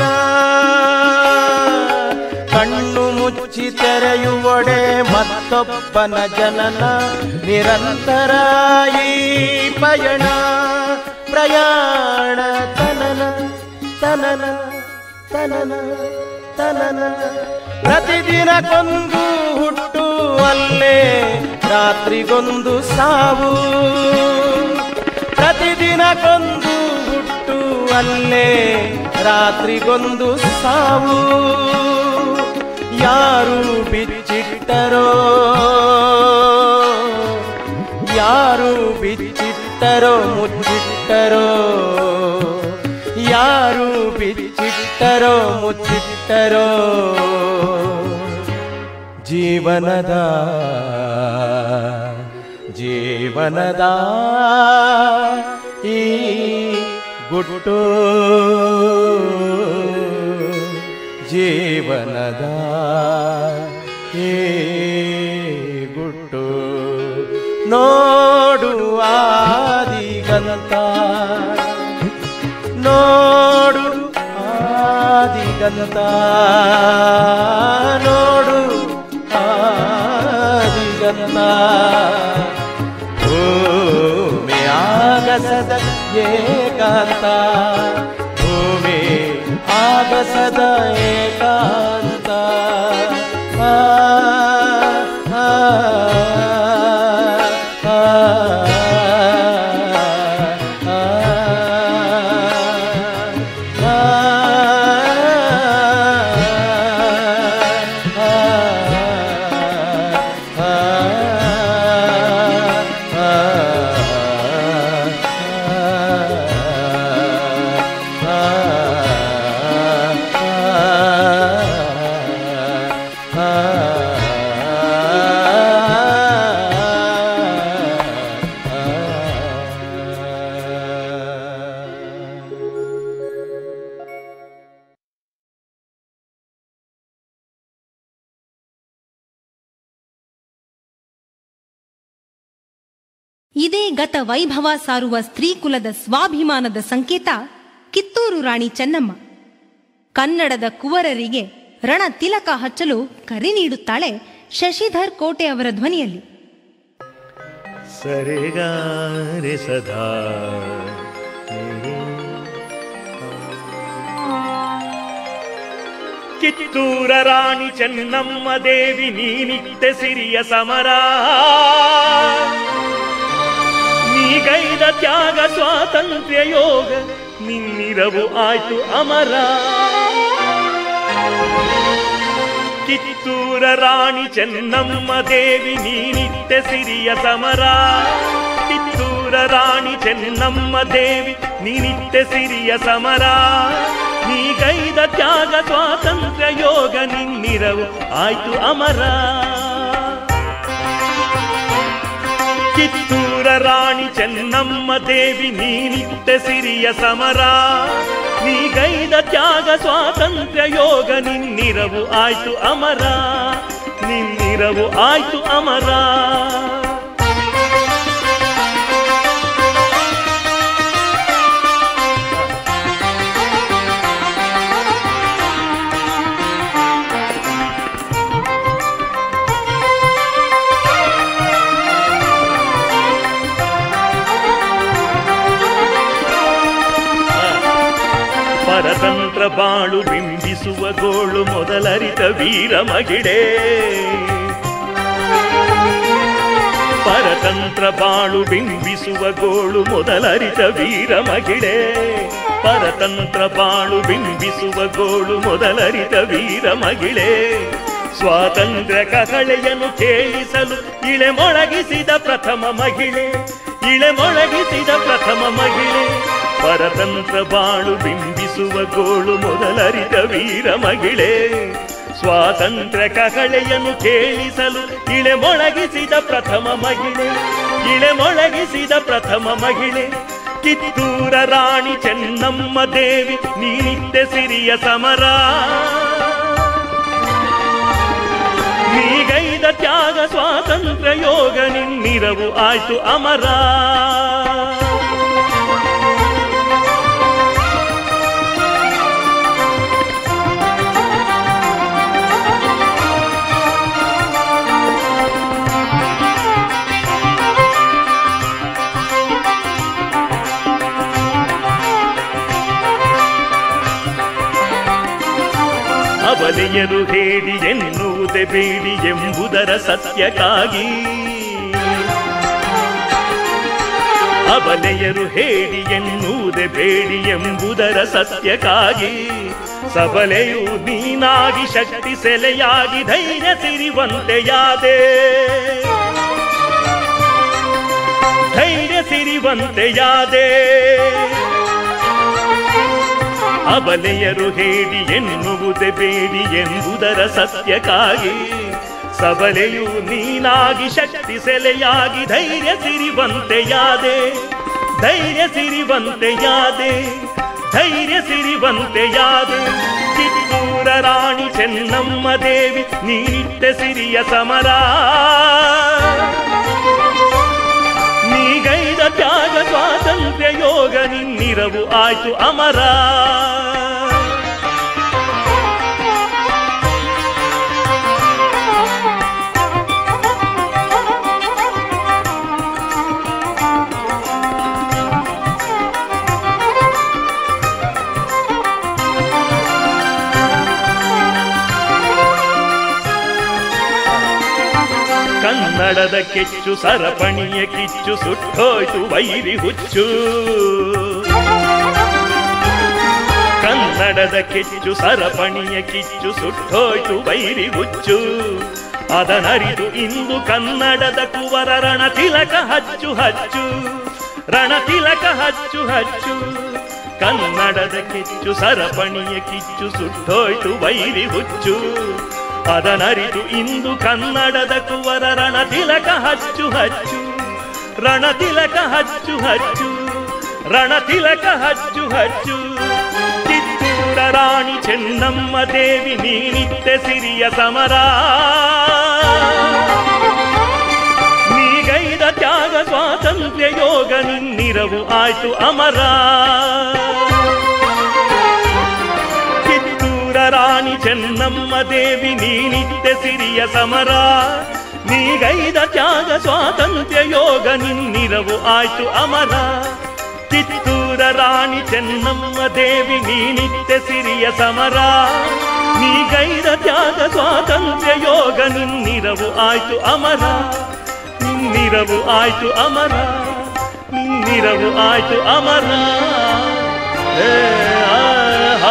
ಕಣ್ಣು ಮುಚ್ಚಿ ತೆರೆಯುವೊಡೆ ಮತ್ತೊಬ್ಬನ ಜನನ ನಿರಂತರ ಈ ಪಯಣ ಪ್ರಯಾಣ ತನನ ತನನ ತನನ ತನನ ಪ್ರತಿದಿನಕ್ಕೊಂದು ಹುಟ್ಟು ಅಲ್ಲೇ ರಾತ್ರಿಗೊಂದು ಸಾವು ಪ್ರತಿದಿನಕ್ಕೊಂದು ಹುಟ್ಟು ಅಲ್ಲೇ ರಾತ್ರಿಗೊಂದು ಸಾವು ಯಾರು ಬಿಚ್ಚಿಟ್ಟರೋ ಯಾರು ಬಿಚ್ಚಿಟ್ಟರೋ ಮುಚ್ಚಿಟ್ಟರೋ ಯಾರು ಬಿಚ್ಚಿಟ್ಟರೋ ಮುಚ್ಚಿಟ್ಟರೋ ಜೀವನದ ಜೀವನದ ಈ ಗುಟ್ಟು ಜೀವನದ ಈ ಗುಟ್ಟು ನೋಡುವ ದಿಗಂತ ನೋಡು ಆದಿಗಂತ ನೋಡು ಆದಿಗಂತ ಭೂಮಿ ಆಗಸದ ಏಕಾಂತ ಭೂಮಿ ಆಗಸದ ಏಕಾಂತ ಆ, ಆ, ಆ, ಆ, ಇದೇ ಗತ ವೈಭವ ಸಾರುವ ಸ್ತ್ರೀಕುಲದ ಸ್ವಾಭಿಮಾನದ ಸಂಕೇತ ಕಿತ್ತೂರು ರಾಣಿ ಚೆನ್ನಮ್ಮ ಕನ್ನಡದ ಕುವರರಿಗೆ ರಣ ತಿಲಕ ಹಚ್ಚಲು ಕರೆ ನೀಡುತ್ತಾಳೆ ಶಶಿಧರ್ ಕೋಟೆ ಅವರ ಧ್ವನಿಯಲ್ಲಿ ಸರಿಗಾರಿ ಸದಾ ಕಿತ್ತೂರ ರಾಣಿ ಚೆನ್ನಮ್ಮ ದೇವಿ ನೀನಿತ್ತೆ ಸಿರಿಯ ಸಮರ ನೀಗೈದ ತ್ಯಾಗ ಸ್ವಾತಂತ್ರ್ಯ ಯೋಗ ನಿನ್ನಿರವು ಆಯ್ತು ಅಮರ ಕಿತ್ತೂರ ರಾಣಿ ಚೆನ್ನಮ್ಮ ದೇವಿ ನೀನಿತ್ತೆ ಸಿರಿಯ ಸಮರ ಕಿತ್ತೂರ ರಾಣಿ ಚೆನ್ನಮ್ಮ ದೇವಿ ನೀನಿತ್ತೆ ಸಿರಿಯ ಸಮರ ನೀಗೈದ ತ್ಯಾಗ ಸ್ವಾತಂತ್ರ್ಯ ಯೋಗ ನಿನ್ನಿರವು ಆಯ್ತು ಅಮರ ಕಿತ್ತೂರ ರಾಣಿ ಚೆನ್ನಮ್ಮ ದೇವಿ ನೀನಿತ್ತ ಸಿರಿಯ ಸಮರ ನೀಗೈದ ತ್ಯಾಗ ಸ್ವಾತಂತ್ರ್ಯ ಯೋಗ ನಿನ್ನಿರವು ಆಯ್ತು ಅಮರ ನಿನ್ನಿರವು ಆಯ್ತು ಅಮರ ಪರತಂತ್ರ ಬಾಳು ಬಿಂಬಿಸುವ ಗೋಳು ಮೊದಲರಿತ ವೀರ ಮಗಿಡೆ ಪರತಂತ್ರ ಬಾಳು ಬಿಂಬಿಸುವ ಗೋಳು ಮೊದಲರಿತ ವೀರ ಮಗಿಡೆ ಪರತಂತ್ರ ಬಾಳು ಬಿಂಬಿಸುವ ಗೋಳು ಮೊದಲರಿತ ವೀರ ಮಗಿಳೆ ಸ್ವಾತಂತ್ರ್ಯ ಕಹಳೆಯನ್ನು ಕೇಳಿಸಲು ಇಳೆ ಮೊಳಗಿಸಿದ ಪ್ರಥಮ ಮಹಿಳೆ ಇಳೆ ಮೊಳಗಿಸಿದ ಪ್ರಥಮ ಮಹಿಳೆ ಪರತಂತ್ರ ಬಾಳು ಬಿಂಬಿಸುವ ಗೋಳು ಮೊದಲರಿತ ವೀರ ಮಹಿಳೆ ಸ್ವಾತಂತ್ರ್ಯ ಕಹಳೆಯನ್ನು ಕೇಳಿಸಲು ಇಳೆ ಮೊಳಗಿಸಿದ ಪ್ರಥಮ ಮಹಿಳೆ ಇಳೆ ಮೊಳಗಿಸಿದ ಪ್ರಥಮ ಮಹಿಳೆ ಕಿತ್ತೂರ ರಾಣಿ ಚೆನ್ನಮ್ಮ ದೇವಿ ನೀನಿತ್ತೆ ಸಿರಿಯ ಸಮರ ನೀಗೈದ ತ್ಯಾಗ ಸ್ವಾತಂತ್ರ್ಯ ಯೋಗ ನಿನ್ನಿರವು ಆಯ್ತು ಅಮರ ಅವಲಿಯರು ಹೇಳಿ ಎನ್ನುವುದೇ ಬೇಡಿ ಎಂಬುದರ ಸತ್ಯಕ್ಕಾಗಿ ಅಬಲೆಯರು ಹೇಳಿ ಎನ್ನುವುದೇ ಬೇಡಿ ಎಂಬುದರ ಸತ್ಯಕ್ಕಾಗಿ ಸಬಲೆಯು ನೀನಾಗಿ ಶಕ್ತಿ ಸೆಲೆಯಾಗಿ ಧೈರ್ಯ ಸಿರಿವಂತೆಯಾದೆ ಧೈರ್ಯ ಸಿರಿವಂತೆಯಾದೆ ಅಬಲೆಯರು ಹೇಳಿ ಎನ್ನುವುದೇ ಬೇಡಿ ಎಂಬುದರ ಸತ್ಯಕ್ಕಾಗಿ ಸಬಲೆಯು ನೀನಾಗಿ ಶಕ್ತಿ ಸೆಲೆಯಾಗಿ ಧೈರ್ಯ ಸಿರಿವಂತೆಯಾದೆ ಧೈರ್ಯ ಸಿರಿವಂತೆಯಾದೆ ಧೈರ್ಯ ಸಿರಿವಂತೆಯಾದೆ ಕಿತ್ತೂರ ರಾಣಿ ಚೆನ್ನಮ್ಮ ದೇವಿ ನೀನಿಟ್ಟ ಸಿರಿಯ ಸಮರ ನೀಗೈದ ತ್ಯಾಗ ಸ್ವಾತಂತ್ರ್ಯ ಯೋಗ ನಿನ್ನಿರವು ಆಯ್ತು ಅಮರ ಕನ್ನಡದ ಕೆಚ್ಚು ಸರಪಣಿಯ ಕಿಚ್ಚು ಸುಟ್ಟೋಯ್ತು ವೈರಿ ಹುಚ್ಚು ಕನ್ನಡದ ಕೆಚ್ಚು ಸರಪಣಿಯ ಕಿಚ್ಚು ಸುಟ್ಟೋಯ್ತು ವೈರಿ ಹುಚ್ಚು ಅದನರಿತು ಇಂದು ಕನ್ನಡದ ಕುವರ ರಣ ತಿಲಕ ಹಚ್ಚು ಹಚ್ಚು ರಣ ತಿಲಕ ಹಚ್ಚು ಹಚ್ಚು ಕನ್ನಡದ ಕಿಚ್ಚು ಸರಪಣಿಯ ಕಿಚ್ಚು ಸುಟ್ಟೋಯ್ತು ವೈರಿ ಹುಚ್ಚು ಅದನರಿತು ಇಂದು ಕನ್ನಡದ ಕುವರ ರಣ ತಿಲಕ ಹಚ್ಚು ಹಚ್ಚು ರಣ ತಿಲಕ ಹಚ್ಚು ಹಚ್ಚು ರಣ ತಿಲಕ ಹಚ್ಚು ಹಚ್ಚು ಕಿತ್ತೂರ ರಾಣಿ ಚೆನ್ನಮ್ಮ ದೇವಿ ನೀನಿತ್ತ ಸಿರಿಯ ಸಮರ ನೀಗೈದ ತ್ಯಾಗ ಸ್ವಾತಂತ್ರ್ಯ ಯೋಗ ನಿನ್ನಿರವು ಆಯ್ತು ಅಮರ ಕಿತ್ತೂರ ರಾಣಿ ಚೆನ್ನಮ್ಮ ದೇವಿ ನೀನಿತ್ತ ಸಿರಿಯ ಸಮರ ನೀಗೈದ ತ್ಯಾಗ ಸ್ವಾತಂತ್ರ್ಯ ಯೋಗ ನಿನ್ನಿರವು ಆಯ್ತು ಅಮರ ಕಿತ್ತೂರ ರಾಣಿ ಚೆನ್ನಮ್ಮ ದೇವಿ ನೀನಿತ್ತ ಸಿರಿಯ ಸಮರ ನೀಗೈದ ತ್ಯಾಗ ಸ್ವಾತಂತ್ರ್ಯ ಯೋಗ ನಿನ್ನಿರವು ಆಯ್ತು ಅಮರ ನಿನ್ನಿರವು ಆಯ್ತು ಅಮರ ನಿನ್ನಿರವು ಆಯ್ತು ಅಮರ ಏ, ಆ, ಆ.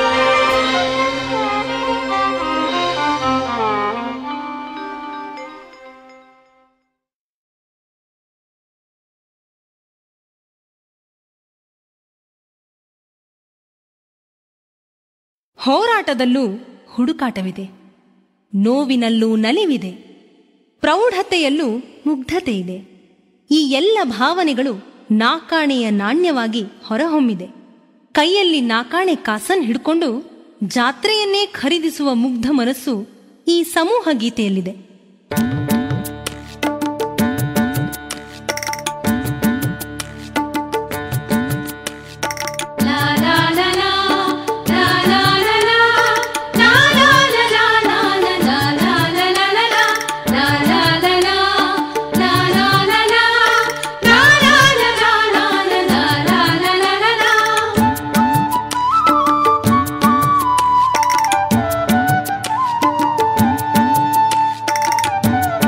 ಹೋರಾಟದಲ್ಲೂ ಹುಡುಕಾಟವಿದೆ ನೋವಿನಲ್ಲೂ ನಲಿವಿದೆ ಪ್ರೌಢತೆಯಲ್ಲೂ ಮುಗ್ಧತೆ ಇದೆ ಈ ಎಲ್ಲ ಭಾವನೆಗಳು ನಾಕಾಣೆಯ ನಾಣ್ಯವಾಗಿ ಹೊರಹೊಮ್ಮಿದೆ ಕೈಯಲ್ಲಿ ನಾಕಾಣೆ ಕಾಸನ್ ಹಿಡ್ಕೊಂಡು ಜಾತ್ರೆಯನ್ನೇ ಖರೀದಿಸುವ ಮುಗ್ಧ ಮನಸ್ಸು ಈ ಸಮೂಹ ಗೀತೆಯಲ್ಲಿದೆ la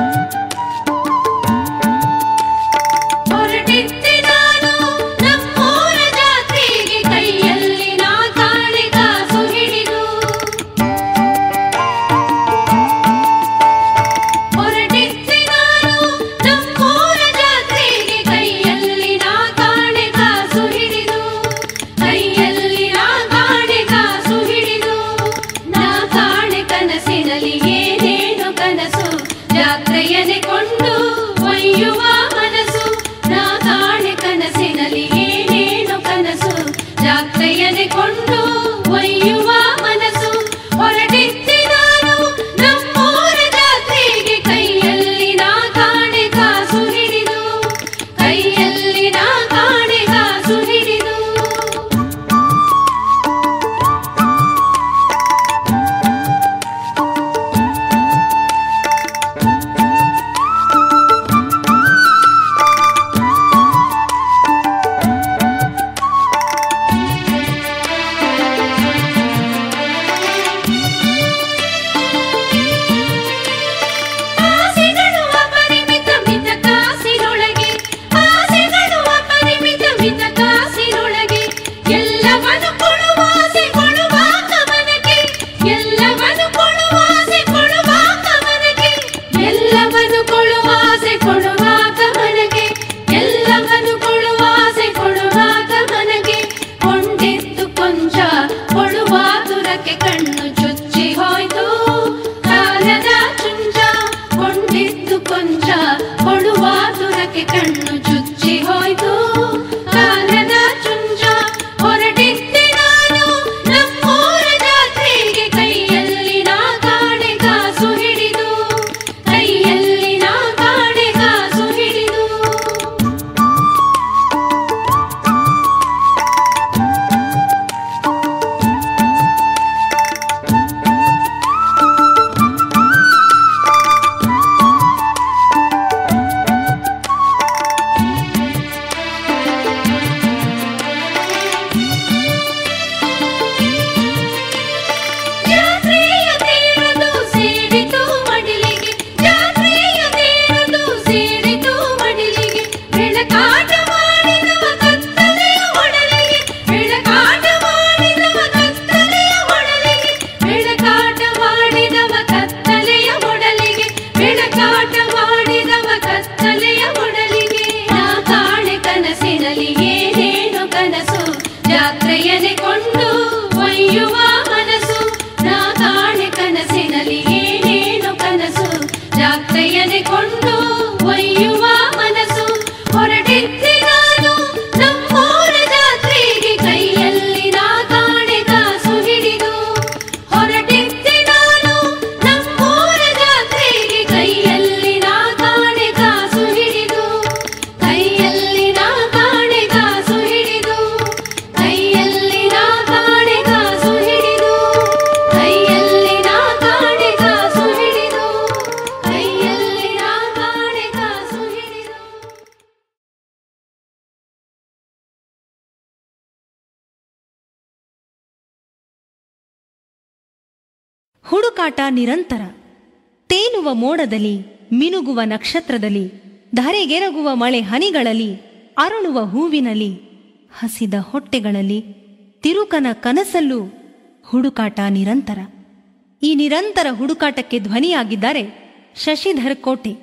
ಹುಡುಕಾಟ ನಿರಂತರ ತೇಲುವ ಮೋಡದಲ್ಲಿ ಮಿನುಗುವ ನಕ್ಷತ್ರದಲ್ಲಿ ಧರೆಗೆರಗುವ ಮಳೆ ಹನಿಗಳಲ್ಲಿ ಅರಳುವ ಹೂವಿನಲ್ಲಿ ಹಸಿದ ಹೊಟ್ಟೆಗಳಲ್ಲಿ ತಿರುಕನ ಕನಸಲ್ಲೂ ಹುಡುಕಾಟ ನಿರಂತರ ಈ ನಿರಂತರ ಹುಡುಕಾಟಕ್ಕೆ ಧ್ವನಿಯಾಗಿದ್ದಾರೆ ಶಶಿಧರ್ ಕೋಟೆ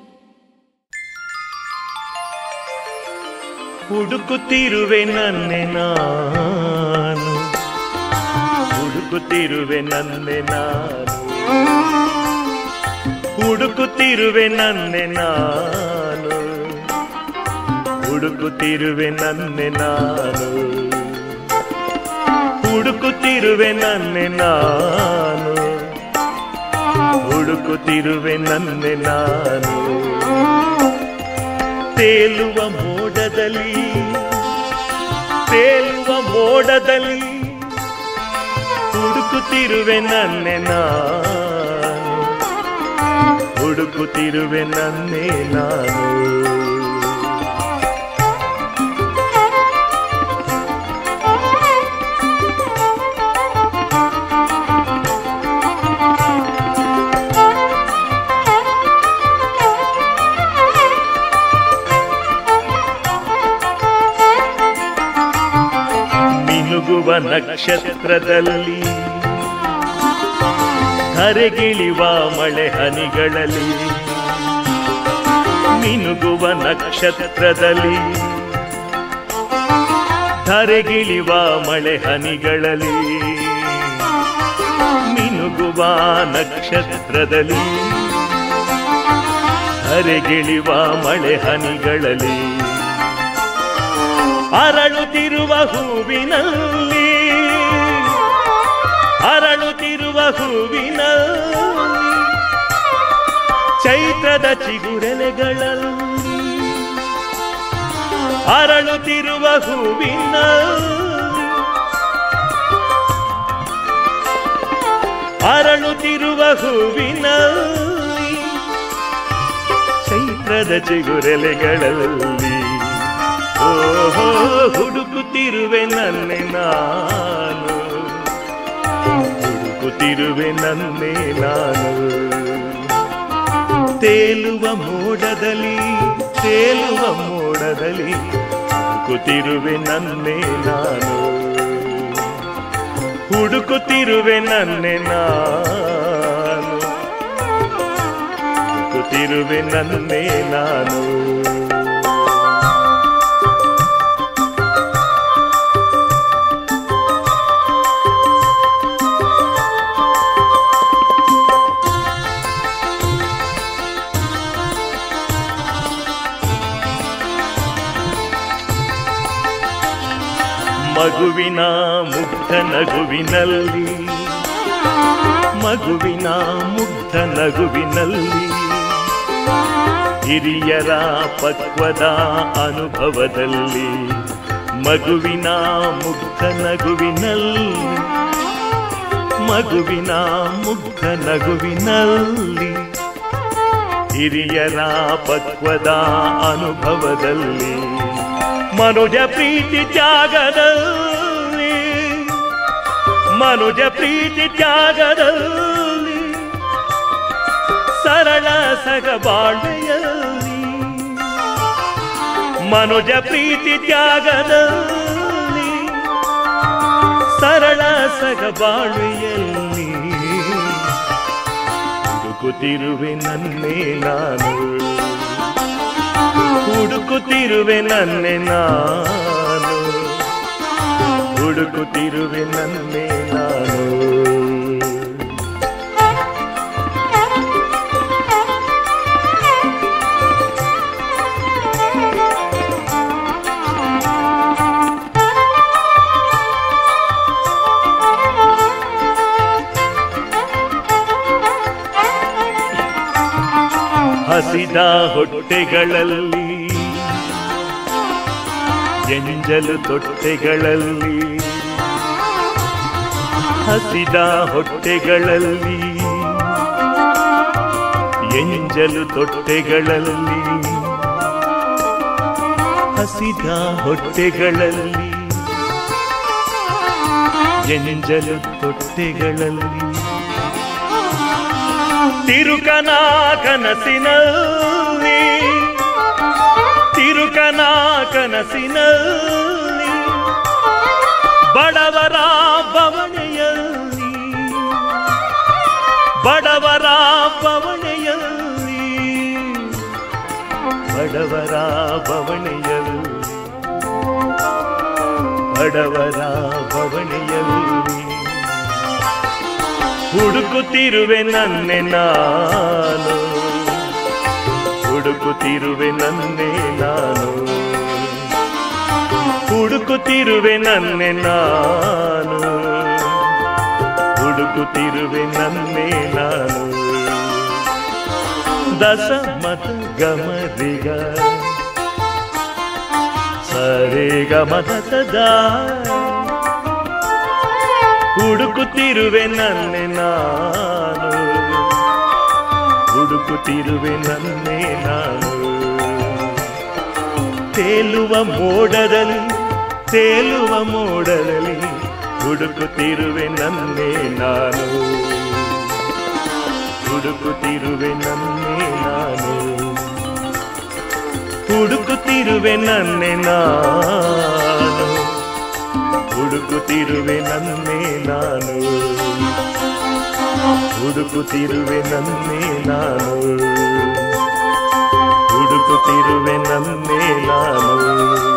ಹುಡುಕುತ್ತಿರುವೆ ನನ್ನೆ ನಾನು ಹುಡುಕುತ್ತಿರುವೆ ನನ್ನೆ ನಾನು ಹುಡುಕುತ್ತಿರುವೆ ನನ್ನೆ ನಾನು ಹುಡುಕುತ್ತಿರುವೆ ನನ್ನೆ ನಾನು ಹುಡುಕುತ್ತಿರುವೆ ನನ್ನೆ ನಾನು ಹುಡುಕುತ್ತಿರುವೆ ನನ್ನೆ ನಾನು ತೇಲುವ ಮೋಡದಲ್ಲಿ ತೇಲುವ ಮೋಡದಲ್ಲಿ ಹುಡುಕುತ್ತಿರುವೆ ನನ್ನೆ ನಾನು ಹುಡುಕುತ್ತಿರುವೆ ನನ್ನೇ ನಾನು ಮಿನುಗುವ ನಕ್ಷತ್ರದಲ್ಲಿ ಧರೆಗಿಳಿವ ಮಳೆ ಹನಿಗಳಲ್ಲಿ ಮಿನುಗುವ ನಕ್ಷತ್ರದಲ್ಲಿ ಧರೆಗಿಳಿವ ಮಳೆ ಹನಿಗಳಲ್ಲಿ ಮಿನುಗುವ ನಕ್ಷತ್ರದಲ್ಲಿ ಧರೆಗಿಳಿವ ಮಳೆ ಹನಿಗಳಲ್ಲಿ ಅರಳುತ್ತಿರುವ ಹೂವಿನಲ್ಲಿ ಅರಳುತ್ತಿರುವ ಹೂವಿನಲ್ಲಿ ಚೈತ್ರದ ಚಿಗುರೆಲೆಗಳಲ್ಲಿ ಅರಳುತ್ತಿರುವ ಹೂವಿನಲ್ಲಿ ಅರಳುತ್ತಿರುವ ಹೂವಿನಲ್ಲಿ ಚೈತ್ರದ ಚಿಗುರೆಲೆಗಳಲ್ಲಿ ಓಹೋ ಹುಡುಕುತ್ತಿರುವೆ ನನ್ನೆ ನಾನು ಹುಡುಕುತ್ತಿರುವೆ ನನ್ನೆ ನಾನು ತೇಲುವ ಮೋಡದಲ್ಲಿ ತೇಲುವ ಮೋಡದಲ್ಲಿ ಹುಡುಕುತ್ತಿರುವೆ ನನ್ನೆ ನಾನು ಹುಡುಕುತ್ತಿರುವೆ ನನ್ನೆ ನಾನು ಹುಡುಕುತ್ತಿರುವೆ ನನ್ನೇ ನಾನು ಮಗುವಿನ ಮುಗ್ಧ ನಗುವಿನಲ್ಲಿ ಮಗುವಿನ ಮುಗ್ಧ ನಗುವಿನಲ್ಲಿ ಹಿರಿಯರ ಪಕ್ವದ ಅನುಭವದಲ್ಲಿ ಮಗುವಿನ ಮುಗ್ಧ ನಗುವಿನಲ್ಲಿ ಮಗುವಿನ ಮುಗ್ಧ ನಗುವಿನಲ್ಲಿ ಹಿರಿಯರ ಪಕ್ವದ ಅನುಭವದಲ್ಲಿ ಮನುಜ ಪ್ರೀತಿ ತ್ಯಾಗದಲ್ಲಿ ಮನುಜ ಪ್ರೀತಿ ತ್ಯಾಗದಲ್ಲಿ ಸರಳ ಸಗಬಾಳ್ವೆಯಲ್ಲಿ ಮನುಜ ಪ್ರೀತಿ ತ್ಯಾಗದಲ್ಲಿ ಸರಳ ಸಗಬಾಳ್ವೆಯಲ್ಲಿ ಹುಡುಕುತ್ತಿರುವೆ ನನ್ನೇ ನಾನು ಹುಡುಕುತ್ತಿರುವೆ ನನ್ನೆ ನಾನು ಹುಡುಕುತ್ತಿರುವೆ ನನ್ನೇ ನಾನು ಹಸಿದ ಹೊಟ್ಟೆಗಳಲ್ಲಿ ಎಂಜಲು ತೊಟ್ಟೆಗಳಲ್ಲಿ ಹಸಿದ ಹೊಟ್ಟೆಗಳಲ್ಲಿ ಎಂಜಲು ತೊಟ್ಟೆಗಳಲ್ಲಿ ಹಸಿದ ಹೊಟ್ಟೆಗಳಲ್ಲಿ ಎಂಜಲು ತೊಟ್ಟೆಗಳಲ್ಲಿ ತಿರುಕನ ಕನಸಿನಲ್ಲಿ ತಿರುಕನ ಕನಸಿನಲ್ಲಿ ಬಡವರ ಬವಣೆಯಲ್ಲಿ ಬಡವರ ಬವಣೆಯಲ್ಲಿ ಬಡವರ ಬವಣೆಯಲ್ಲಿ ಬಡವರ ಬವಣೆಯಲ್ಲಿ ಹುಡುಕುತ್ತಿರುವೆ ನನ್ನೆ ನಾನು ಹುಡುಕುತ್ತಿರುವೆ ನನ್ನೆ ನಾನು ಹುಡುಕುತ್ತಿರುವೆ ನನ್ನೆ ನಾನು ಹುಡುಕುತ್ತಿರುವೆ ನನ್ನೆ ನಾನು ದಸ ಮತ ಗಮರಿಗ ಸರಿ ಗಮದ ಸದಾ ಹುಡುಕುತ್ತಿರುವೆ ನನ್ನೆ ನಾನು ಹುಡುಕುತ್ತಿರುವೆ ನನ್ನೆ ನಾನು ತೇಲುವ ಮೋಡದಲ್ಲಿ ತೇಲುವ ಮೋಡದಲ್ಲಿ ಹುಡುಕುತ್ತಿರುವೆ ನನ್ನೆ ನಾನು ಹುಡುಕುತ್ತಿರುವೆ ನನ್ನೆ ನಾನು ಹುಡುಕುತ್ತಿರುವೆ ನನ್ನೆ ನಾನು ಹುಡುಕುತ್ತಿರುವೆ ನನ್ನೇ ನಾನು ಹುಡುಕುತ್ತಿರುವೆ ನನ್ನೇ ನಾನು ಹುಡುಕುತ್ತಿರುವೆ ನನ್ನೇ ನಾನು